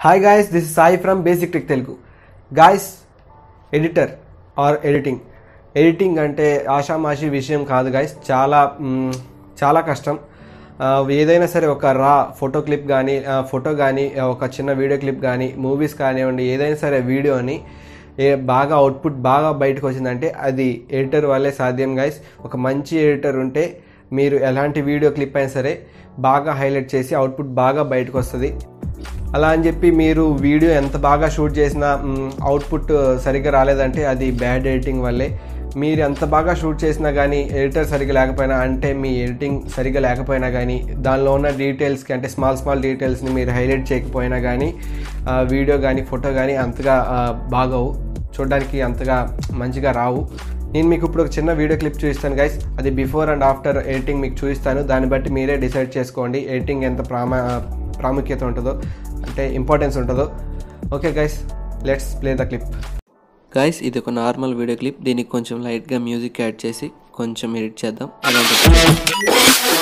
Hi guys this Sai from basic tech Telugu guys editor or editing editing అంటే ఆషామాషి విషయం కాదు గాయస్ చాలా మ్, చాలా కష్టం ఆ, ఏదైనా సరే ఒక రా ఫోటో క్లిప్ కానీ ఫోటో కానీ ఒక చిన్న వీడియో క్లిప్ కానీ మూవీస్ కానివ్వండి ఏదైనా సరే వీడియోని ఏ బాగా అవుట్పుట్ బాగా బయటకు వచ్చిందంటే అది ఎడిటర్ వల్లే సాధ్యం గైస్ ఒక మంచి ఎడిటర్ ఉంటే మీరు ఎలాంటి వీడియో క్లిప్ అయినా సరే బాగా హైలైట్ చేసి అవుట్పుట్ బాగా బయటకు వస్తుంది అలా అని చెప్పి మీరు వీడియో ఎంత బాగా షూట్ చేసినా అవుట్పుట్ సరిగ్గా రాలేదంటే అది బ్యాడ్ ఎడిటింగ్ వల్లే మీరు ఎంత బాగా షూట్ చేసినా కానీ ఎడిటర్ సరిగ్గా లేకపోయినా అంటే మీ ఎడిటింగ్ సరిగ్గా లేకపోయినా కానీ దానిలో ఉన్న డీటెయిల్స్కి అంటే స్మాల్ స్మాల్ డీటెయిల్స్ని మీరు హైలైట్ చేయకపోయినా కానీ వీడియో కానీ ఫోటో కానీ అంతగా ఆ, బాగోవు చూడడానికి అంతగా మంచిగా రావు నేను మీకు ఇప్పుడు ఒక చిన్న వీడియో క్లిప్ చూపిస్తాను గైస్ అది బిఫోర్ అండ్ ఆఫ్టర్ ఎడిటింగ్ మీకు చూపిస్తాను దాన్ని బట్టి మీరే డిసైడ్ చేసుకోండి ఎడిటింగ్ ఎంత ప్రామా ప్రాముఖ్యత ఉంటుందో అంటే ఇంపార్టెన్స్ ఉంటుందో okay guys let's play the clip guys ఇది ఒక నార్మల్ వీడియో క్లిప్ దీనికి కొంచెం లైట్గా మ్యూజిక్ యాడ్ చేసి కొంచెం ఎడిట్ చేద్దాం అలా ఉంటుంది.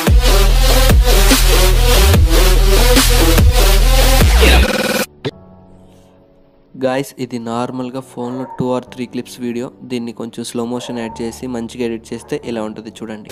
గాయస్ ఇది నార్మల్గా ఫోన్లో two or three clips video దీన్ని కొంచెం స్లో మోషన్ యాడ్ చేసి మంచిగా ఎడిట్ చేస్తే ఇలా ఉంటుంది చూడండి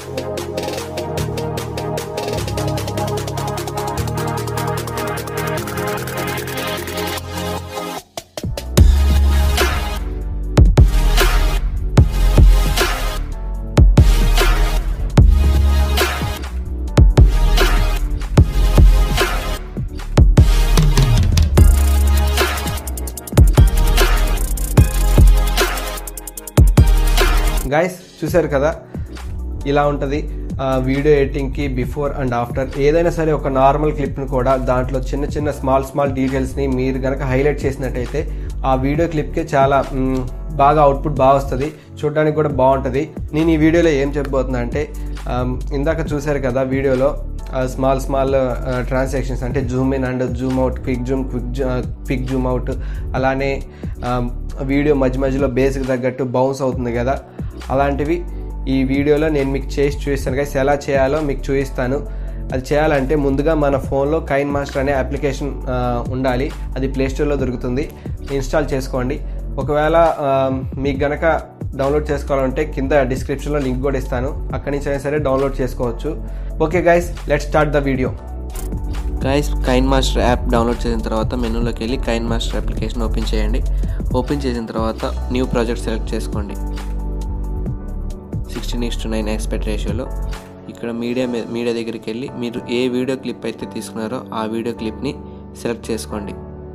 గైస్ చూశారు కదా ఇలా ఉంటుంది వీడియో ఎడిటింగ్కి బిఫోర్ అండ్ ఆఫ్టర్ ఏదైనా సరే ఒక నార్మల్ క్లిప్ని కూడా దాంట్లో చిన్న చిన్న స్మాల్ స్మాల్ డీటెయిల్స్ని మీరు కనుక హైలైట్ చేసినట్టయితే ఆ వీడియో క్లిప్కి చాలా మ్, బాగా అవుట్పుట్ బాగా వస్తుంది చూడడానికి కూడా బాగుంటుంది నేను ఈ వీడియోలో ఏం చెప్పబోతున్నా అంటే ఆమ్, ఇందాక చూశారు కదా వీడియోలో స్మాల్ స్మాల్ ట్రాన్సాక్షన్స్ అంటే zoom in and zoom out quick zoom quick quick zoom out అలానే వీడియో మధ్య మధ్యలో బేస్కి తగ్గట్టు బౌన్స్ అవుతుంది కదా అలాంటివి ఈ వీడియోలో నేను మీకు చేసి చూపిస్తాను గైస్ ఎలా చేయాలో మీకు చూపిస్తాను అది చేయాలంటే ముందుగా మన ఫోన్లో కైన్ మాస్టర్ అనే అప్లికేషన్ ఆ, ఉండాలి అది ప్లేస్టోర్లో దొరుకుతుంది ఇన్స్టాల్ చేసుకోండి ఒకవేళ ఆ, మీకు గనక డౌన్లోడ్ చేసుకోవాలంటే కింద డిస్క్రిప్షన్లో లింక్ కూడా ఇస్తాను అక్కడి నుంచి అయినా సరే డౌన్లోడ్ చేసుకోవచ్చు okay guys let start the video guys KineMaster app download చేసిన తర్వాత మెనూలోకి వెళ్ళి కైన్ మాస్టర్ అప్లికేషన్ ఓపెన్ చేయండి ఓపెన్ చేసిన తర్వాత న్యూ ప్రాజెక్ట్ సెలెక్ట్ చేసుకోండి sixteen is to nine aspect రేషియోలో ఇక్కడ మీడియా మీ- మీడియా దగ్గరికి వెళ్ళి మీరు ఏ వీడియో క్లిప్ అయితే తీసుకున్నారో ఆ వీడియో క్లిప్ని సెలెక్ట్ చేసుకోండి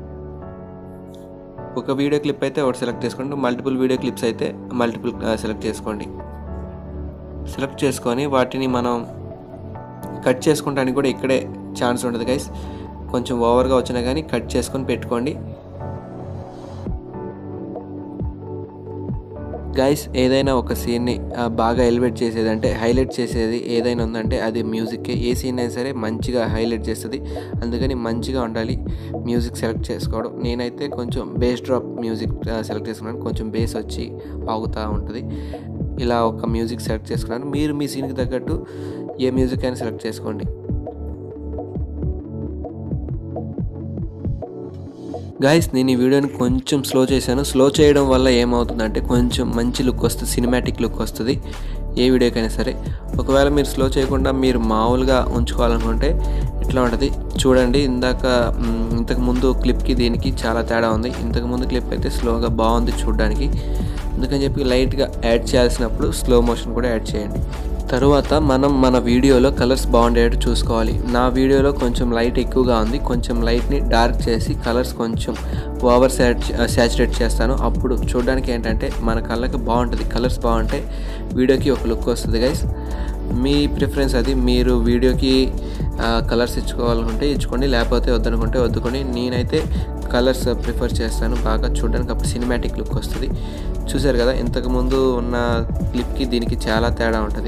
ఒక వీడియో క్లిప్ అయితే ఒకటి సెలెక్ట్ చేసుకోండి మల్టిపుల్ వీడియో క్లిప్స్ అయితే మల్టిపుల్ సెలెక్ట్ చేసుకోండి సెలెక్ట్ చేసుకొని వాటిని మనం కట్ చేసుకోవడానికి కూడా ఇక్కడే ఛాన్స్ ఉంటుంది గైస్ కొంచెం ఓవర్గా వచ్చినా కానీ కట్ చేసుకొని పెట్టుకోండి గైస్ ఏదైనా ఒక సీన్ని ఆ, బాగా ఎలివేట్ చేసేది అంటే హైలైట్ చేసేది ఏదైనా ఉందంటే అది మ్యూజిక్కే ఏ సీన్ అయినా సరే మంచిగా హైలైట్ చేస్తుంది అందుకని మంచిగా ఉండాలి మ్యూజిక్ సెలెక్ట్ చేసుకోవడం నేనైతే కొంచెం బేస్ డ్రాప్ మ్యూజిక్ సెలెక్ట్ చేసుకున్నాను కొంచెం బేస్ వచ్చి ఆగుతూ ఉంటుంది ఇలా ఒక మ్యూజిక్ సెలెక్ట్ చేసుకున్నాను మీరు మీ సీన్కి తగ్గట్టు ఏ మ్యూజిక్ అయినా సెలెక్ట్ చేసుకోండి గాయస్ నేను ఈ వీడియోని కొంచెం స్లో చేశాను స్లో చేయడం వల్ల ఏమవుతుందంటే కొంచెం మంచి లుక్ వస్తుంది సినిమాటిక్ లుక్ వస్తుంది ఏ వీడియోకైనా సరే ఒకవేళ మీరు స్లో చేయకుండా మీరు మామూలుగా ఉంచుకోవాలనుకుంటే ఇట్లా ఉంటుంది చూడండి ఇందాక మ్, ఇంతకు ముందు క్లిప్కి దీనికి చాలా తేడా ఉంది ఇంతకు ముందు క్లిప్ అయితే స్లోగా బాగుంది చూడడానికి అందుకని చెప్పి లైట్గా యాడ్ చేయాల్సినప్పుడు స్లో మోషన్ కూడా యాడ్ చేయండి తరువాత మనం మన వీడియోలో కలర్స్ బాగుండేటట్టు చూసుకోవాలి నా వీడియోలో కొంచెం లైట్ ఎక్కువగా ఉంది కొంచెం లైట్ని డార్క్ చేసి కలర్స్ కొంచెం ఓవర్ శాచురేట్ చేస్తాను అప్పుడు చూడడానికి ఏంటంటే మన కళ్ళకి బాగుంటుంది కలర్స్ బాగుంటే వీడియోకి ఒక లుక్ వస్తుంది గైస్ మీ ప్రిఫరెన్స్ అది మీరు వీడియోకి కలర్స్ ఇచ్చుకోవాలనుకుంటే ఇచ్చుకోండి లేకపోతే వద్దనుకుంటే వద్దుకొని నేనైతే కలర్స్ ప్రిఫర్ చేస్తాను బాగా చూడడానికి అప్పుడు సినిమాటిక్ లుక్ వస్తుంది చూసారు కదా ఇంతకుముందు ఉన్న క్లిప్కి దీనికి చాలా తేడా ఉంటుంది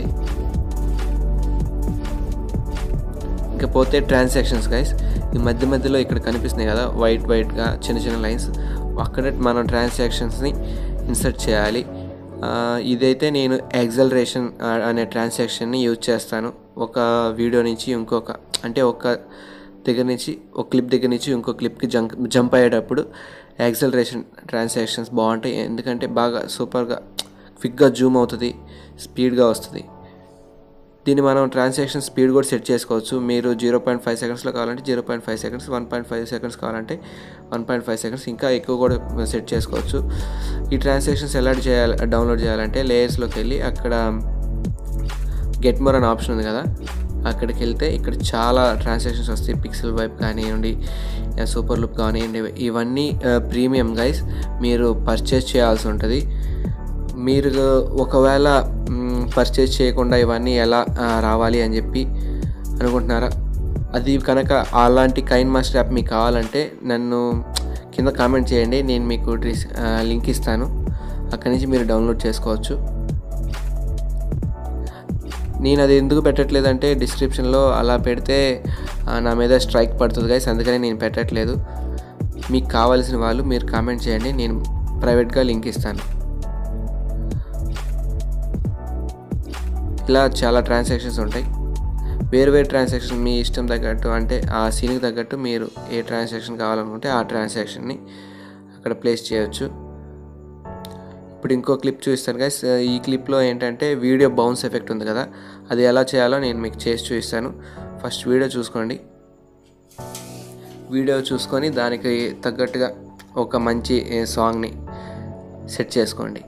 ఇకపోతే ట్రాన్సాక్షన్స్ గైస్ ఈ మధ్య మధ్యలో ఇక్కడ కనిపిస్తున్నాయి కదా వైట్ వైట్గా చిన్న చిన్న లైన్స్ అక్కడే మనం ట్రాన్సాక్షన్స్ని ఇన్సర్ట్ చేయాలి ఆ, ఇదైతే నేను ఎగ్జలరేషన్ అనే ట్రాన్సాక్షన్ని యూజ్ చేస్తాను ఒక వీడియో నుంచి ఇంకొక అంటే ఒక దగ్గర నుంచి ఒక క్లిప్ దగ్గర నుంచి ఇంకో క్లిప్కి జంప్ జంప్ అయ్యేటప్పుడు యాక్సలరేషన్ ట్రాన్సాక్షన్స్ బాగుంటాయి ఎందుకంటే బాగా సూపర్గా క్విక్గా జూమ్ అవుతుంది స్పీడ్గా వస్తుంది దీన్ని మనం ట్రాన్సాక్షన్ స్పీడ్ కూడా సెట్ చేసుకోవచ్చు మీరు జీరో పాయింట్ ఫైవ్ సెకండ్స్లో కావాలంటే zero point five seconds one point five seconds కావాలంటే వన్ పాయింట్ ఫైవ్ సెకండ్స్ ఇంకా ఎక్కువ కూడా సెట్ చేసుకోవచ్చు ఈ ట్రాన్సాక్షన్స్ ఎలా చేయాలి డౌన్లోడ్ చేయాలంటే లేయర్స్లోకి వెళ్ళి అక్కడ గెట్ మోర్ అనే ఆప్షన్ ఉంది కదా అక్కడికి వెళ్తే ఇక్కడ చాలా ట్రాన్సాక్షన్స్ వస్తాయి పిక్సెల్ వైప్ కానివ్వండి సూపర్ లుక్ కానివ్వండి ఇవన్నీ ప్రీమియం గైస్ మీరు పర్చేస్ చేయాల్సి ఉంటుంది మీరు ఒకవేళ పర్చేస్ చేయకుండా ఇవన్నీ ఎలా ఆ, రావాలి అని చెప్పి అనుకుంటున్నారా అది కనుక అలాంటి కైన్ మాస్టర్ యాప్ మీకు కావాలంటే నన్ను కింద కామెంట్ చేయండి నేను మీకు డిస్ లింక్ ఇస్తాను అక్కడి నుంచి మీరు డౌన్లోడ్ చేసుకోవచ్చు నేను అది ఎందుకు పెట్టట్లేదంటే డిస్క్రిప్షన్లో అలా పెడితే ఆ, నా మీద స్ట్రైక్ పడుతుంది గైస్ అందుకని నేను పెట్టట్లేదు మీకు కావాల్సిన వాళ్ళు మీరు కామెంట్ చేయండి నేను ప్రైవేట్గా లింక్ ఇస్తాను ఇలా చాలా ట్రాన్సాక్షన్స్ ఉంటాయి వేరు వేరు ట్రాన్సాక్షన్ మీ ఇష్టం తగ్గట్టు అంటే ఆ సీన్కి తగ్గట్టు మీరు ఏ ట్రాన్సాక్షన్ కావాలనుకుంటే ఆ ట్రాన్సాక్షన్ని అక్కడ ప్లేస్ చేయొచ్చు ఇప్పుడు ఇంకో క్లిప్ చూపిస్తాను గైస్ ఈ క్లిప్లో ఏంటంటే వీడియో బౌన్స్ ఎఫెక్ట్ ఉంది కదా అది ఎలా చేయాలో నేను మీకు చేసి చూపిస్తాను ఫస్ట్ వీడియో చూసుకోండి వీడియో చూసుకొని దానికి తగ్గట్టుగా ఒక మంచి ఏ, సాంగ్ని సెట్ చేసుకోండి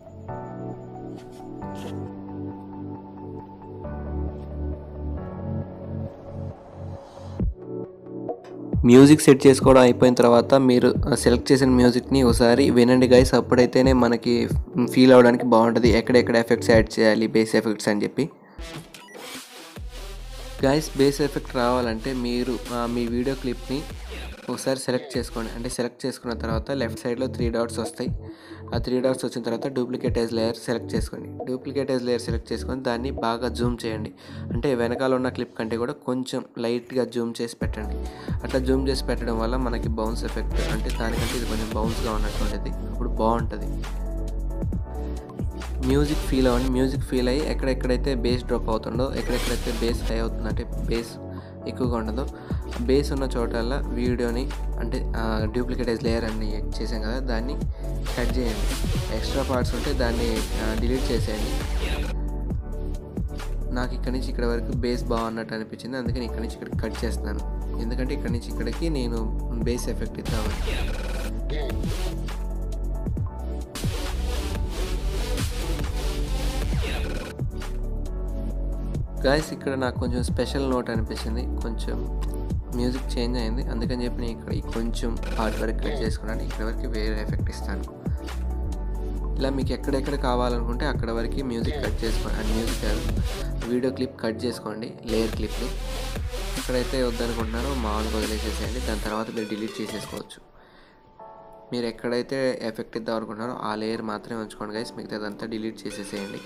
మ్యూజిక్ సెట్ చేసుకోవడం అయిపోయిన తర్వాత మీరు సెలెక్ట్ చేసిన మ్యూజిక్ని ఒకసారి వినండి గైస్ అప్పుడైతేనే మనకి ఫీల్ అవ్వడానికి బాగుంటుంది ఎక్కడెక్కడ ఎఫెక్ట్స్ యాడ్ చేయాలి బేస్ ఎఫెక్ట్స్ అని చెప్పి గైస్ బేస్ ఎఫెక్ట్ రావాలంటే మీరు ఆ, మీ వీడియో క్లిప్ని ఒకసారి సెలెక్ట్ చేసుకోండి అంటే సెలెక్ట్ చేసుకున్న తర్వాత లెఫ్ట్ సైడ్లో త్రీ డాట్స్ వస్తాయి ఆ త్రీ డాట్స్ వచ్చిన తర్వాత డూప్లికేట్ ఏజ్ లేయర్ సెలెక్ట్ చేసుకోండి డూప్లికేట్ ఏజ్ లేయర్ సెలెక్ట్ చేసుకొని దాన్ని బాగా జూమ్ చేయండి అంటే వెనకాల ఉన్న క్లిప్ కంటే కూడా కొంచెం లైట్గా జూమ్ చేసి పెట్టండి అట్లా జూమ్ చేసి పెట్టడం వల్ల మనకి బౌన్స్ ఎఫెక్ట్ అంటే దానికంటే ఇది కొంచెం బౌన్స్గా ఉన్నటువంటిది అప్పుడు బాగుంటుంది మ్యూజిక్ ఫీల్ అవ్వండి మ్యూజిక్ ఫీల్ అయ్యి ఎక్కడెక్కడైతే బేస్ డ్రాప్ అవుతుందో ఎక్కడెక్కడైతే బేస్ హై అవుతుందో అంటే బేస్ ఎక్కువగా ఉండదో బేస్ ఉన్న చోటల్లా వీడియోని అంటే డూప్లికేటైజ్ లేయర్ అని చేసాం కదా దాన్ని కట్ చేయండి ఎక్స్ట్రా పార్ట్స్ ఉంటే దాన్ని డిలీట్ చేసేయండి నాకు ఇక్కడ నుంచి ఇక్కడ వరకు బేస్ బాగున్నట్టు అనిపించింది అందుకని ఇక్కడ నుంచి ఇక్కడ కట్ చేస్తున్నాను ఎందుకంటే ఇక్కడ నుంచి ఇక్కడికి నేను బేస్ ఎఫెక్ట్ ఇద్దామని గాయస్ ఇక్కడ నాకు కొంచెం స్పెషల్ నోట్ అనిపించింది కొంచెం మ్యూజిక్ చేంజ్ అయింది అందుకని చెప్పి నేను ఇక్కడ ఈ కొంచెం పార్ట్ వరకు కట్ చేసుకున్నాను ఇక్కడ వరకు వేరే ఎఫెక్ట్ ఇస్తాను ఇలా మీకు ఎక్కడెక్కడ కావాలనుకుంటే అక్కడ వరకు మ్యూజిక్ కట్ చేసుకోండి అండ్ మ్యూజిక్ కాదు వీడియో క్లిప్ కట్ చేసుకోండి లేయర్ క్లిప్ని ఎక్కడైతే వద్దనుకుంటున్నారో మామూలుగా వదిలేసేసేయండి దాని తర్వాత మీరు డిలీట్ చేసేసుకోవచ్చు మీరు ఎక్కడైతే ఎఫెక్ట్ ఇద్దాం అనుకుంటున్నారో ఆ లేయర్ మాత్రమే ఉంచుకోండి గైస్ మిగతాదంతా డిలీట్ చేసేసేయండి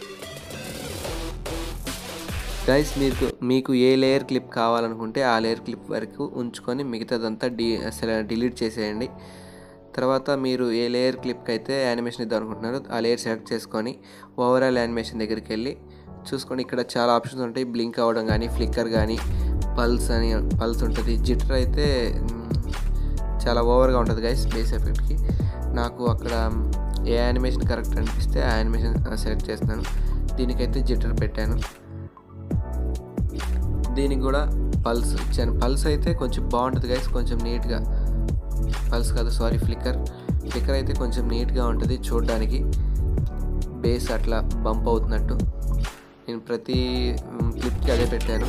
గైస్ మీకు మీకు ఏ లేయర్ క్లిప్ కావాలనుకుంటే ఆ లేయర్ క్లిప్ వరకు ఉంచుకొని మిగతాదంతా డి అసలు డిలీట్ చేసేయండి తర్వాత మీరు ఏ లేయర్ క్లిప్కి అయితే యానిమేషన్ ఇద్దాం అనుకుంటున్నారో ఆ లేయర్ సెలెక్ట్ చేసుకొని ఓవరాల్ యానిమేషన్ దగ్గరికి వెళ్ళి చూసుకొని ఇక్కడ చాలా ఆప్షన్స్ ఉంటాయి బ్లింక్ అవ్వడం కానీ ఫ్లిక్కర్ కానీ పల్స్ అని పల్స్ ఉంటుంది జిటర్ అయితే మ్, చాలా ఓవర్గా ఉంటుంది గైస్ బేస్ ఎఫెక్ట్కి నాకు అక్కడ ఏ యానిమేషన్ కరెక్ట్ అనిపిస్తే ఆ యానిమేషన్ సెలెక్ట్ చేస్తున్నాను దీనికైతే జిటర్ పెట్టాను దీనికి కూడా పల్స్ ఇచ్చాను పల్స్ అయితే కొంచెం బాగుంటుంది గైస్ కొంచెం నీట్గా పల్స్ కాదు సారీ ఫ్లిక్కర్ ఫ్లిక్కర్ అయితే కొంచెం నీట్గా ఉంటుంది చూడడానికి బేస్ అట్లా బంప్ అవుతున్నట్టు నేను ప్రతి క్లిప్కి అదే పెట్టాను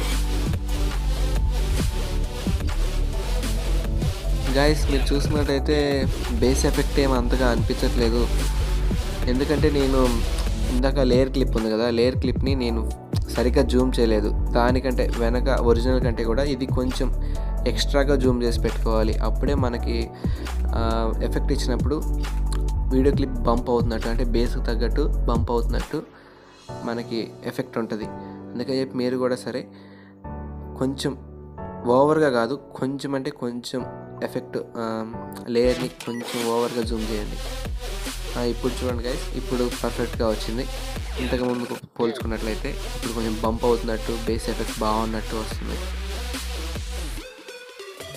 గాయస్ మీరు చూసినట్టయితే బేస్ ఎఫెక్ట్ ఏం అంతగా అనిపించట్లేదు ఎందుకంటే నేను ఇందాక లేయర్ క్లిప్ ఉంది కదా లేయర్ క్లిప్ని నేను సరిగ్గా జూమ్ చేయలేదు దానికంటే వెనక ఒరిజినల్ కంటే కూడా ఇది కొంచెం ఎక్స్ట్రాగా జూమ్ చేసి పెట్టుకోవాలి అప్పుడే మనకి ఎఫెక్ట్ ఇచ్చినప్పుడు వీడియో క్లిప్ బంప్ అవుతున్నట్టు అంటే బేస్కి తగ్గట్టు బంప్ అవుతున్నట్టు మనకి ఎఫెక్ట్ ఉంటుంది అందుకని చెప్పి మీరు కూడా సరే కొంచెం ఓవర్గా కాదు కొంచెం అంటే కొంచెం ఎఫెక్ట్ లేయర్ని కొంచెం ఓవర్గా జూమ్ చేయండి ఆ, ఇప్పుడు చూడండి గైస్ ఇప్పుడు పర్ఫెక్ట్గా వచ్చింది ఇంతకు ముందు పోల్చుకున్నట్లయితే ఇప్పుడు కొంచెం బంప్ అవుతున్నట్టు బేస్ ఎఫెక్ట్ బాగున్నట్టు వస్తుంది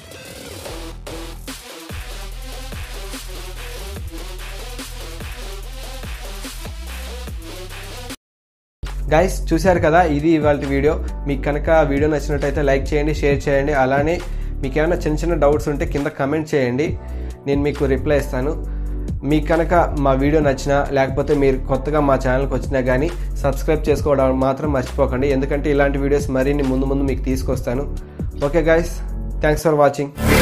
గైస్ చూశారు కదా ఇది ఇవాళ వీడియో మీకు కనుక వీడియో నచ్చినట్టయితే లైక్ చేయండి షేర్ చేయండి అలానే మీకు ఏమైనా చిన్న చిన్న డౌట్స్ ఉంటే కింద కమెంట్ చేయండి నేను మీకు రిప్లై ఇస్తాను మీకు కనుక మా వీడియో నచ్చినా లేకపోతే మీరు కొత్తగా మా ఛానల్కి వచ్చినా కానీ సబ్స్క్రైబ్ చేసుకోవడం మాత్రం మర్చిపోకండి ఎందుకంటే ఇలాంటి వీడియోస్ మరిన్ని ముందు ముందు మీకు తీసుకొస్తాను okay guys thanks for watching